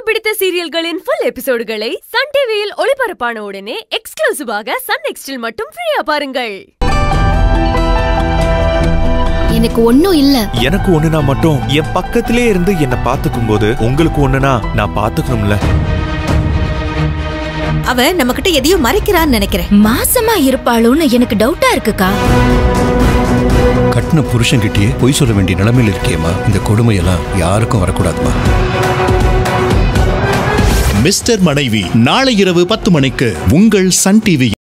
பிடித்த சீரியல்களின் full எபிசோடுகளை Sun டிவியில் ஒளிபரப்பான உடனே எக்ஸ்க்ளூசிவாக சன் நெக்ஸ்டில் மட்டும் ஃப்ரீயா பாருங்கள் எனக்கு ஒண்ணும் இல்ல எனக்கு ஒண்ணுனா மட்டும் என் பக்கத்திலே இருந்து என்ன பாத்துக்கும் போது உங்களுக்கு ஒண்ணுனா நான் பாத்துக்கணும்ல அவ நம்ம கிட்ட எதையும் மறைக்கிறான்னு நினைக்கிறேன் மாசமா இருப்பாளோன்னு எனக்கு டவுட்டா இருக்குக்கா கட்டின புருஷன்கிட்டயே பொய் சொல்ல வேண்டிய நிலைமையில இருக்கேம்மா இந்த கொடுமையெல்லாம் யாருக்கும் வரக்கூடாதுமா மிஸ்டர் மனைவி நாளை இரவு பத்து மணிக்கு உங்கள் சன் டிவி